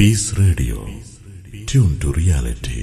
Peace Radio. Tune to reality.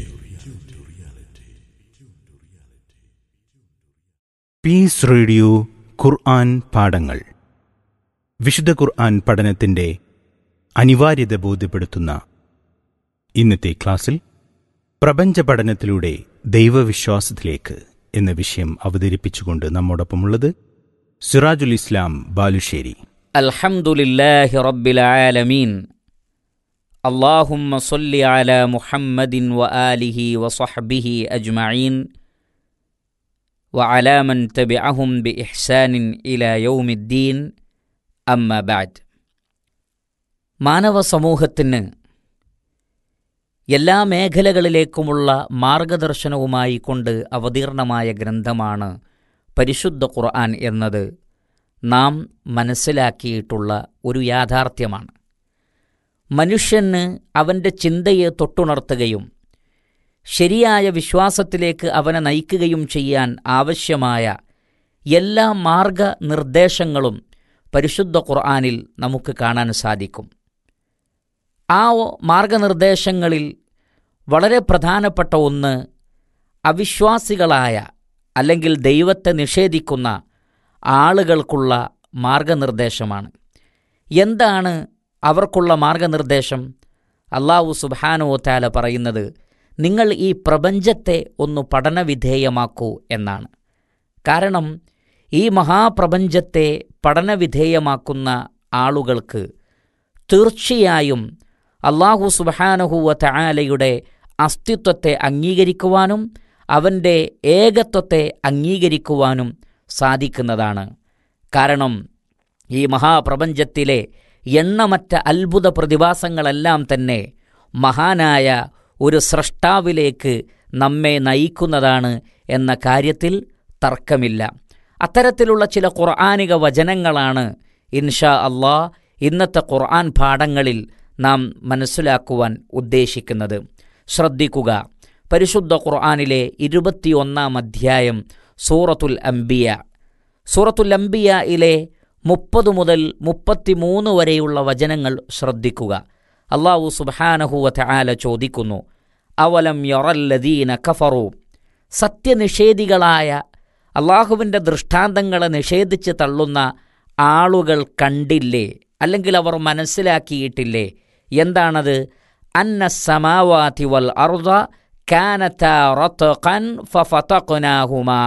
Peace radio ഖുർആൻ പാഠങ്ങൾ വിശുദ്ധ ഖുർആൻ പഠനത്തിന്റെ അനിവാര്യത ബോധ്യപ്പെടുത്തുന്ന ഇന്നത്തെ ക്ലാസ്സിൽ പ്രപഞ്ച പഠനത്തിലൂടെ ദൈവവിശ്വാസത്തിലേക്ക് എന്ന വിഷയം അവതരിപ്പിച്ചുകൊണ്ട് നമ്മോടൊപ്പമുള്ളത് സിറാജുൽ ഇസ്ലാം ബാലുശ്ശേരി الحمد لله رب العالمين اللهم صل على محمد وآله وصحبه أجمعين وعلى من تبعهم بإحسان إلى يوم الدين أما بعد മാനവ സമൂഹത്തിന് എല്ലാ മേഖലകളിലേക്കുമുള്ള മാർഗദർശനവുമായി കൊണ്ട് അവതീർണമായ ഗ്രന്ഥമാണ് പരിശുദ്ധ ഖുർആൻ എന്നത് നാം മനസ്സിലാക്കിയിട്ടുള്ള ഒരു യാഥാർത്ഥ്യമാണ് മനുഷ്യന് അവൻ്റെ ചിന്തയെ തൊട്ടുണർത്തുകയും ശരിയായ വിശ്വാസത്തിലേക്ക് അവനെ നയിക്കുകയും ചെയ്യാൻ ആവശ്യമായ എല്ലാ മാർഗനിർദ്ദേശങ്ങളും പരിശുദ്ധ ഖുർആനിൽ നമുക്ക് കാണാൻ സാധിക്കും ആ മാർഗനിർദ്ദേശങ്ങളിൽ വളരെ പ്രധാനപ്പെട്ട ഒന്ന് അവിശ്വാസികളായ അല്ലെങ്കിൽ ദൈവത്തെ നിഷേധിക്കുന്ന ആളുകൾക്കുള്ള മാർഗനിർദ്ദേശമാണ് എന്താണ് അവർക്കുള്ള മാർഗനിർദ്ദേശം അള്ളാഹു സുബാനോ താല പറയുന്നത് നിങ്ങൾ ഈ പ്രപഞ്ചത്തെ ഒന്ന് പഠനവിധേയമാക്കൂ എന്നാണ് കാരണം ഈ മഹാപ്രപഞ്ചത്തെ പഠനവിധേയമാക്കുന്ന ആളുകൾക്ക് തീർച്ചയായും അള്ളാഹു സുബാനഹുവ തആലയുടെ അസ്തിത്വത്തെ അംഗീകരിക്കുവാനും അവൻ്റെ ഏകത്വത്തെ അംഗീകരിക്കുവാനും സാധിക്കുന്നതാണ് കാരണം ഈ മഹാപ്രപഞ്ചത്തിലെ എണ്ണമറ്റ അത്ഭുത പ്രതിഭാസങ്ങളെല്ലാം തന്നെ മഹാനായ ഒരു സ്രഷ്ടാവിലേക്ക് നമ്മെ നയിക്കുന്നതാണ് എന്ന കാര്യത്തിൽ തർക്കമില്ല അത്തരത്തിലുള്ള ചില ഖുർആാനിക വചനങ്ങളാണ് ഇൻഷാ അള്ളാ ഇന്നത്തെ ഖുർആൻ പാഠങ്ങളിൽ നാം മനസ്സിലാക്കുവാൻ ഉദ്ദേശിക്കുന്നത് ശ്രദ്ധിക്കുക പരിശുദ്ധ ഖുർആാനിലെ ഇരുപത്തിയൊന്നാം അധ്യായം സൂറത്തുൽ അംബിയ സൂറത്തുൽ അംബിയയിലെ മുപ്പത് മുതൽ മുപ്പത്തിമൂന്ന് വരെയുള്ള വചനങ്ങൾ ശ്രദ്ധിക്കുക അള്ളാഹു സുബാനഹുവ ആല ചോദിക്കുന്നു അവലം യൊറല്ലദീന കഫറു സത്യനിഷേധികളായ അള്ളാഹുവിൻ്റെ ദൃഷ്ടാന്തങ്ങളെ നിഷേധിച്ച് തള്ളുന്ന ആളുകൾ കണ്ടില്ലേ അല്ലെങ്കിൽ അവർ മനസ്സിലാക്കിയിട്ടില്ലേ എന്താണത് അന്ന സമാവാതി വൽ അർദ കാനത്ത റത്ഖൻ ഫഫതഖ്നാഹുമാ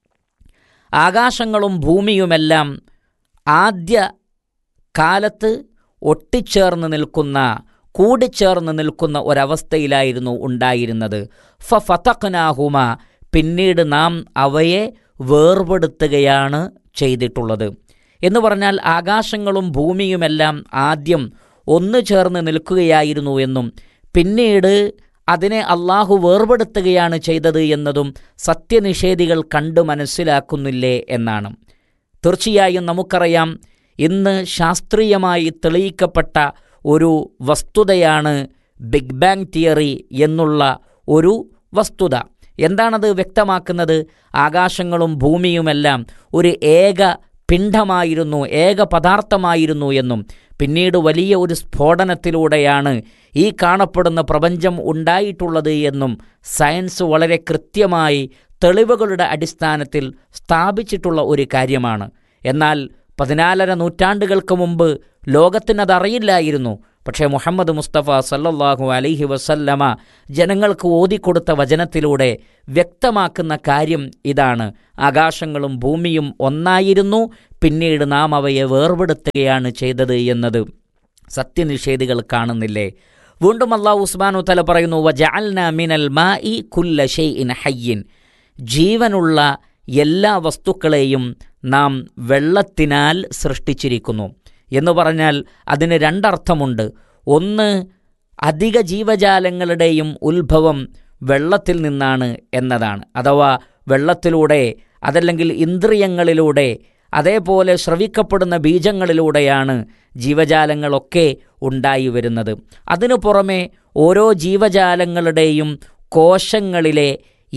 ആകാശങ്ങളും ഭൂമിയുമെല്ലാം ആദ്യ കാലത്ത് ഒട്ടിച്ചേർന്ന് നിൽക്കുന്ന കൂടിച്ചേർന്ന് നിൽക്കുന്ന ഒരവസ്ഥയിലായിരുന്നു ഉണ്ടായിരുന്നത് ഫ ഫതഖ്നാഹുമ പിന്നീട് നാം അവയെ വേർപെടുത്തുകയാണ് ചെയ്തിട്ടുള്ളത് എന്ന് പറഞ്ഞാൽ ആകാശങ്ങളും ഭൂമിയുമെല്ലാം ആദ്യം ഒന്നു ചേർന്ന് നിൽക്കുകയായിരുന്നു എന്നും പിന്നീട് അതിനെ അള്ളാഹു വേർപെടുത്തുകയാണ് ചെയ്തത് എന്നതും സത്യനിഷേധികൾ കണ്ടു മനസ്സിലാക്കുന്നില്ലേ എന്നാണ് തീർച്ചയായും നമുക്കറിയാം ഇന്ന് ശാസ്ത്രീയമായി തെളിയിക്കപ്പെട്ട ഒരു വസ്തുതയാണ് ബിഗ് ബാങ് തിയറി എന്നുള്ള ഒരു വസ്തുത എന്താണത് വ്യക്തമാക്കുന്നത് ആകാശങ്ങളും ഭൂമിയുമെല്ലാം ഒരു ഏക പിണ്ഡമായിരുന്നു ഏക പദാർത്ഥമായിരുന്നു എന്നും പിന്നീട് വലിയ ഒരു സ്ഫോടനത്തിലൂടെയാണ് ഈ കാണപ്പെടുന്ന പ്രപഞ്ചം ഉണ്ടായിട്ടുള്ളത് എന്നും സയൻസ് വളരെ കൃത്യമായി തെളിവുകളുടെ അടിസ്ഥാനത്തിൽ സ്ഥാപിച്ചിട്ടുള്ള ഒരു കാര്യമാണ് എന്നാൽ പതിനാലര നൂറ്റാണ്ടുകൾക്ക് മുമ്പ് ലോകത്തിനതറിയില്ലായിരുന്നു പക്ഷേ മുഹമ്മദ് മുസ്തഫ സല്ലല്ലാഹു അലൈഹി വസല്ലമ ജനങ്ങൾക്ക് ഓതിക്കൊടുത്ത വചനത്തിലൂടെ വ്യക്തമാക്കുന്ന കാര്യം ഇതാണ് ആകാശങ്ങളും ഭൂമിയും ഒന്നായിരുന്നു പിന്നീട് നാം അവയെ വേർപെടുത്തുകയാണ് ചെയ്തത് എന്നത് സത്യനിഷേധികൾ കാണുന്നില്ലേ വീണ്ടും അള്ളാഹു ഉസ്മാനു തല പറയുന്നു വജഅൽന മിനൽ മാഇ കുല്ല ഷൈഇൻ ഹയ്യിൻ ജീവനുള്ള എല്ലാ വസ്തുക്കളെയും നാം വെള്ളത്തിനാൽ സൃഷ്ടിച്ചിരിക്കുന്നു എന്ന് പറഞ്ഞാൽ അതിന് രണ്ടർത്ഥമുണ്ട് ഒന്ന് അധിക ജീവജാലങ്ങളുടെയും ഉത്ഭവം വെള്ളത്തിൽ നിന്നാണ് എന്നതാണ് അഥവാ വെള്ളത്തിലൂടെ അതല്ലെങ്കിൽ ഇന്ദ്രിയങ്ങളിലൂടെ അതേപോലെ ശ്രവിക്കപ്പെടുന്ന ബീജങ്ങളിലൂടെയാണ് ജീവജാലങ്ങളൊക്കെ ഉണ്ടായി വരുന്നത് അതിനു പുറമെ ഓരോ ജീവജാലങ്ങളുടെയും കോശങ്ങളിലെ ഏറ്റവും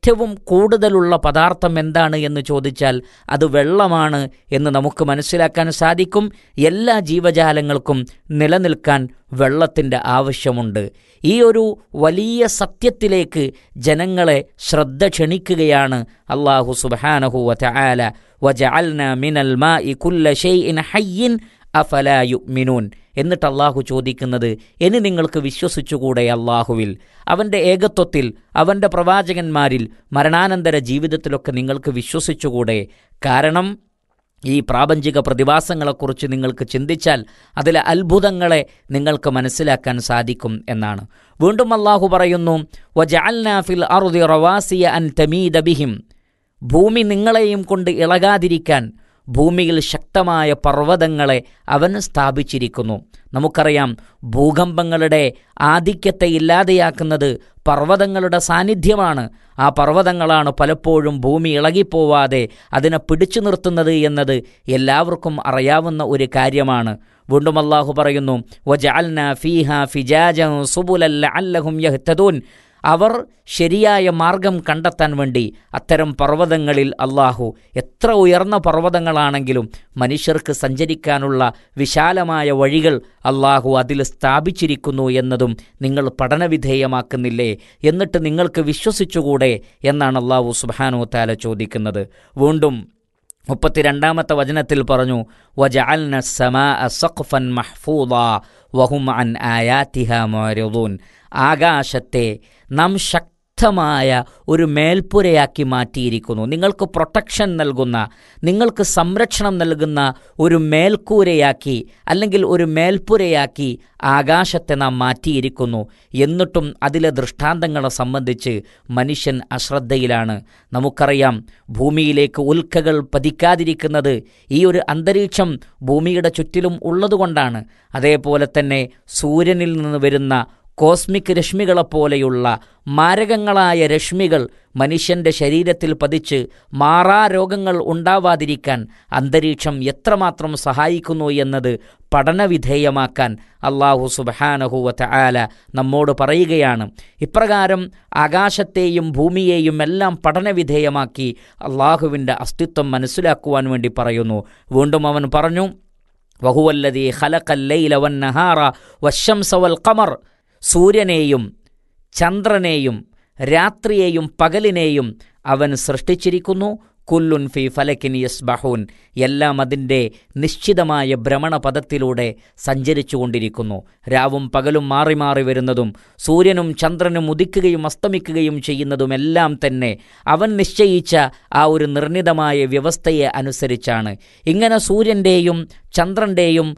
ഏറ്റവും കൂടുതലുള്ള പദാർത്ഥം എന്താണ് എന്ന് ചോദിച്ചാൽ അത് വെള്ളമാണ് എന്ന് നമുക്ക് മനസ്സിലാക്കാൻ സാധിക്കും എല്ലാ ജീവജാലങ്ങൾക്കും നിലനിൽക്കാൻ വെള്ളത്തിൻ്റെ ആവശ്യമുണ്ട് ഈ ഒരു വലിയ സത്യത്തിലേക്ക് ജനങ്ങളെ ശ്രദ്ധ ക്ഷണിക്കുകയാണ് അള്ളാഹു സുബാനഹു വല വജഅൽന മിനൽ മാഇ കുല്ല ഷൈഇൻ ഹയ്യിൻ അഫലാ യുഅ്മിനൂൻ എന്നിട്ട് അള്ളാഹു ചോദിക്കുന്നത് ഇനി നിങ്ങൾക്ക് വിശ്വസിച്ചുകൂടെ അള്ളാഹുവിൽ അവൻ്റെ ഏകത്വത്തിൽ അവൻ്റെ പ്രവാചകന്മാരിൽ മരണാനന്തര ജീവിതത്തിലൊക്കെ നിങ്ങൾക്ക് വിശ്വസിച്ചുകൂടെ കാരണം ഈ പ്രാപഞ്ചിക പ്രതിഭാസങ്ങളെക്കുറിച്ച് നിങ്ങൾക്ക് ചിന്തിച്ചാൽ അതിലെ അത്ഭുതങ്ങളെ നിങ്ങൾക്ക് മനസ്സിലാക്കാൻ സാധിക്കും എന്നാണ് വീണ്ടും അള്ളാഹു പറയുന്നു വജഅൽനാഫിൽ അറുതി റവാസിയ അൻ തമീദ ബിഹിം ഭൂമി നിങ്ങളെയും കൊണ്ട് ഇളകാതിരിക്കാൻ ഭൂമിയിൽ ശക്തമായ പർവ്വതങ്ങളെ അവൻ സ്ഥാപിച്ചിരിക്കുന്നു നമുക്കറിയാം ഭൂകമ്പങ്ങളുടെ ആധിക്യത്തെ ഇല്ലാതെയാക്കുന്നത് പർവ്വതങ്ങളുടെ സാന്നിധ്യമാണ് ആ പർവ്വതങ്ങളാണ് പലപ്പോഴും ഭൂമി ഇളകിപ്പോവാതെ അതിനെ പിടിച്ചു നിർത്തുന്നത് എന്നത് എല്ലാവർക്കും അറിയാവുന്ന ഒരു കാര്യമാണ് വീണ്ടും അള്ളാഹു പറയുന്നു വജഅൽന ഫീഹ ഫിജാജൻ സുബുലല്ല അല്ലഹും യഹ്തദൂൻ അവർ ശരിയായ മാർഗം കണ്ടെത്താൻ വേണ്ടി അത്തരം പർവ്വതങ്ങളിൽ അള്ളാഹു എത്ര ഉയർന്ന പർവ്വതങ്ങളാണെങ്കിലും മനുഷ്യർക്ക് സഞ്ചരിക്കാനുള്ള വിശാലമായ വഴികൾ അള്ളാഹു അതിൽ സ്ഥാപിച്ചിരിക്കുന്നു എന്നതും നിങ്ങൾ പഠനവിധേയമാക്കുന്നില്ലേ എന്നിട്ട് നിങ്ങൾക്ക് വിശ്വസിച്ചുകൂടെ എന്നാണ് അള്ളാഹു സുബാനു താല ചോദിക്കുന്നത് വീണ്ടും മുപ്പത്തിരണ്ടാമത്തെ വചനത്തിൽ പറഞ്ഞു വജഅൽന സമാ സഖ്ഫൻ മഹ്ഫൂദ വഹും അൻ ആയാത്തിഹ മോരദൂൻ ആകാശത്തെ നാം ശക്തമായ ഒരു മേൽപ്പുരയാക്കി മാറ്റിയിരിക്കുന്നു നിങ്ങൾക്ക് പ്രൊട്ടക്ഷൻ നൽകുന്ന നിങ്ങൾക്ക് സംരക്ഷണം നൽകുന്ന ഒരു മേൽക്കൂരയാക്കി അല്ലെങ്കിൽ ഒരു മേൽപ്പുരയാക്കി ആകാശത്തെ നാം മാറ്റിയിരിക്കുന്നു എന്നിട്ടും അതിലെ ദൃഷ്ടാന്തങ്ങളെ സംബന്ധിച്ച് മനുഷ്യൻ അശ്രദ്ധയിലാണ് നമുക്കറിയാം ഭൂമിയിലേക്ക് ഉൽക്കകൾ പതിക്കാതിരിക്കുന്നത് ഈ ഒരു അന്തരീക്ഷം ഭൂമിയുടെ ചുറ്റിലും ഉള്ളതുകൊണ്ടാണ് അതേപോലെ തന്നെ സൂര്യനിൽ നിന്ന് വരുന്ന കോസ്മിക് രശ്മികളെപ്പോലെയുള്ള മാരകങ്ങളായ രശ്മികൾ മനുഷ്യൻ്റെ ശരീരത്തിൽ പതിച്ച് മാറാരോഗങ്ങൾ ഉണ്ടാവാതിരിക്കാൻ അന്തരീക്ഷം എത്രമാത്രം സഹായിക്കുന്നു എന്നത് പഠനവിധേയമാക്കാൻ അള്ളാഹു സുബഹാനഹുവത്ത ആല നമ്മോട് പറയുകയാണ് ഇപ്രകാരം ആകാശത്തെയും ഭൂമിയെയും എല്ലാം പഠനവിധേയമാക്കി അള്ളാഹുവിൻ്റെ അസ്തിത്വം മനസ്സിലാക്കുവാൻ വേണ്ടി പറയുന്നു വീണ്ടും അവൻ പറഞ്ഞു വഹുവല്ലതി ഖലഖല്ലൈല വന്നഹാറ വശംസ വൽ ഖമർ സൂര്യനെയും ചന്ദ്രനെയും രാത്രിയെയും പകലിനെയും അവൻ സൃഷ്ടിച്ചിരിക്കുന്നു കുല്ലുൻ ഫി ഫലക്കിൻ യസ്ബഹൂൻ എല്ലാം അതിൻ്റെ നിശ്ചിതമായ ഭ്രമണപഥത്തിലൂടെ സഞ്ചരിച്ചുകൊണ്ടിരിക്കുന്നു രാവും പകലും മാറി മാറി വരുന്നതും സൂര്യനും ചന്ദ്രനും ഉദിക്കുകയും അസ്തമിക്കുകയും ചെയ്യുന്നതുമെല്ലാം തന്നെ അവൻ നിശ്ചയിച്ച ആ ഒരു നിർണിതമായ വ്യവസ്ഥയെ അനുസരിച്ചാണ് ഇങ്ങനെ സൂര്യൻ്റെയും ചന്ദ്രൻ്റെയും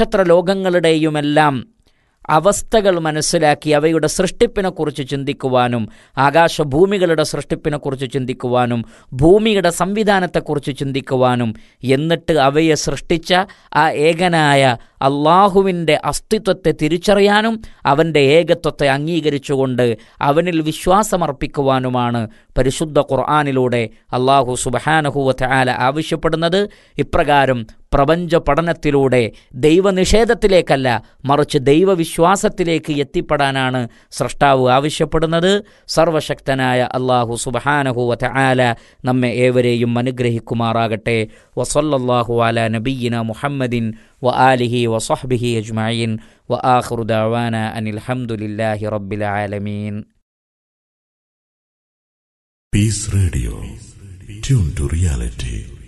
നക്ഷത്രലോകങ്ങളുടെയുമെല്ലാം അവസ്ഥകൾ മനസ്സിലാക്കി അവയുടെ സൃഷ്ടിപ്പിനെക്കുറിച്ച് ചിന്തിക്കുവാനും ആകാശഭൂമികളുടെ സൃഷ്ടിപ്പിനെക്കുറിച്ച് ചിന്തിക്കുവാനും ഭൂമിയുടെ സംവിധാനത്തെക്കുറിച്ച് ചിന്തിക്കുവാനും എന്നിട്ട് അവയെ സൃഷ്ടിച്ച ആ ഏകനായ അള്ളാഹുവിൻ്റെ അസ്തിത്വത്തെ തിരിച്ചറിയാനും അവൻ്റെ ഏകത്വത്തെ അംഗീകരിച്ചുകൊണ്ട് അവനിൽ വിശ്വാസമർപ്പിക്കുവാനുമാണ് പരിശുദ്ധ ഖുർആാനിലൂടെ അള്ളാഹു സുബഹാനഹുവത്ത് ആല ആവശ്യപ്പെടുന്നത് ഇപ്രകാരം പ്രപഞ്ച പഠനത്തിലൂടെ ദൈവനിഷേധത്തിലേക്കല്ല മറിച്ച് ദൈവവിശ്വാസത്തിലേക്ക് എത്തിപ്പെടാനാണ് സൃഷ്ടാവ് ആവശ്യപ്പെടുന്നത് സർവശക്തനായ അള്ളാഹു സുബഹാനഹുവത്ത് ആല നമ്മെ ഏവരെയും അനുഗ്രഹിക്കുമാറാകട്ടെ വസല്ലല്ലാഹു അല നബീന മുഹമ്മദിൻ വ ആലിഹി വസഹ്ബിഹി അജ്മഈൻ വ ആഖിറു ദഅവാന അനിൽ ഹംദുലില്ലാഹി റബ്ബിൽ ആലമീൻ Peace Radio. Tune to reality.